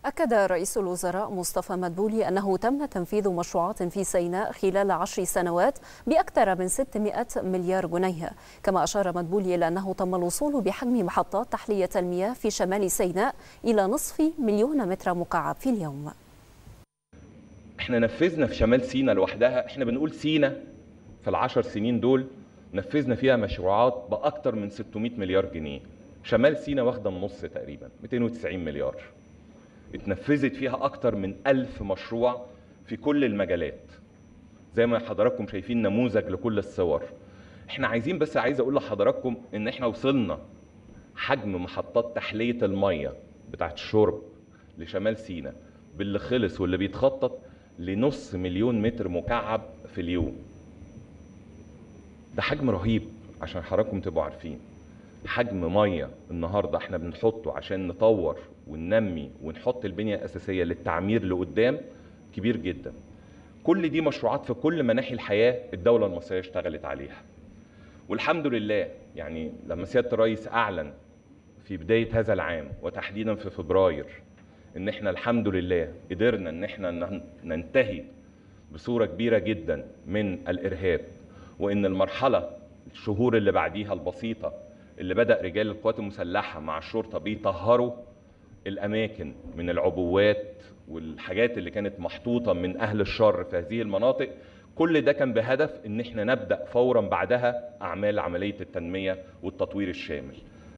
أكد رئيس الوزراء مصطفى مدبولي أنه تم تنفيذ مشروعات في سيناء خلال عشر سنوات بأكثر من 600 مليار جنيه كما أشار مدبولي إلى أنه تم الوصول بحجم محطات تحلية المياه في شمال سيناء إلى نصف مليون متر مكعب في اليوم احنا نفذنا في شمال سيناء لوحدها احنا بنقول سيناء في العشر سنين دول نفذنا فيها مشروعات بأكثر من 600 مليار جنيه شمال سيناء واخده النص تقريبا 290 مليار اتنفذت فيها أكتر من ألف مشروع في كل المجالات زي ما حضراتكم شايفين نموذج لكل الصور احنا عايزين بس عايز اقول لحضراتكم ان احنا وصلنا حجم محطات تحلية المية بتاعت الشرب لشمال سيناء باللي خلص واللي بيتخطط لنص مليون متر مكعب في اليوم ده حجم رهيب عشان حضراتكم تبقوا عارفين حجم ميه النهارده احنا بنحطه عشان نطور وننمي ونحط البنيه الاساسيه للتعمير لقدام كبير جدا. كل دي مشروعات في كل مناحي الحياه الدوله المصريه اشتغلت عليها. والحمد لله يعني لما سياده الرئيس اعلن في بدايه هذا العام وتحديدا في فبراير ان احنا الحمد لله قدرنا ان احنا ننتهي بصوره كبيره جدا من الارهاب وان المرحله الشهور اللي بعديها البسيطه اللي بدا رجال القوات المسلحه مع الشرطه بيطهروا الاماكن من العبوات والحاجات اللي كانت محطوطه من اهل الشر في هذه المناطق كل ده كان بهدف ان احنا نبدا فورا بعدها اعمال عمليه التنميه والتطوير الشامل